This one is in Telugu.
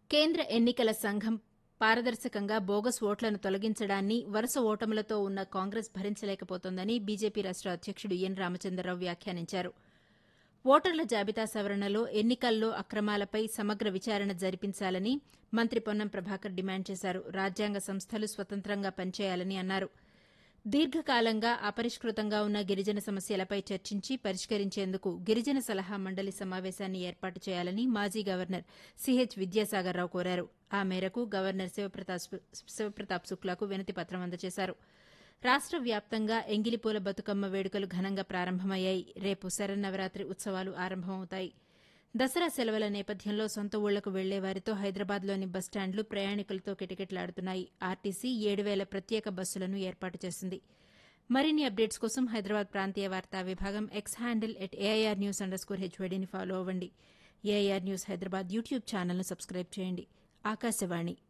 కేంద్ర ఎన్నికల సంఘం పారదర్శకంగా బోగస్ ఓట్లను తొలగించడాన్ని వరుస ఓటములతో ఉన్న కాంగ్రెస్ భరించలేకపోతోందని బీజేపీ రాష్ట అధ్యకుడు ఎన్ రామచంద్రరావు వ్యాఖ్యానించారు ఓటర్ల జాబితా సవరణలో ఎన్నికల్లో అక్రమాలపై సమగ్ర విచారణ జరిపించాలని మంత్రి పొన్నం ప్రభాకర్ డిమాండ్ చేశారు రాజ్యాంగ సంస్థలు స్వతంత్రంగా పనిచేయాలని అన్నారు దీర్ఘకాలంగా అపరిష్కృతంగా ఉన్న గిరిజన సమస్యలపై చర్చించి పరిష్కరించేందుకు గిరిజన సలహా మండలి సమావేశాన్ని ఏర్పాటు చేయాలని మాజీ గవర్నర్ సిహెచ్ విద్యాసాగర్రావు కోరారు ఆ మేరకు గవర్నర్ శివప్రతాప్ శుక్లాకు వినతి పత్రం అందజేశారు రాష్ట వ్యాప్తంగా ఎంగిలిపూల బతుకమ్మ వేడుకలు ఘనంగా ప్రారంభమయ్యాయి రేపు శరన్నవరాత్రి ఉత్సవాలు ఆరంభమవుతాయి దసరా సెలవుల నేపథ్యంలో సొంత ఊళ్లకు వెళ్లే వారితో హైదరాబాద్లోని బస్టాండ్లు ప్రయాణికులతో కిటకిటలాడుతున్నాయి ఆర్టీసీ ఏడు వేల ప్రత్యేక బస్సులను ఏర్పాటు చేసింది మరిన్ని అప్డేట్స్ కోసం హైదరాబాద్ ప్రాంతీయ వార్తా విభాగం X handle at AIR news underscore హెచ్వైడీని ఫాలో అవ్వండి ఏఐఆర్ న్యూస్ హైదరాబాద్ యూట్యూబ్ ఛానల్ను సబ్స్క్రైబ్ చేయండి ఆకాశవాణి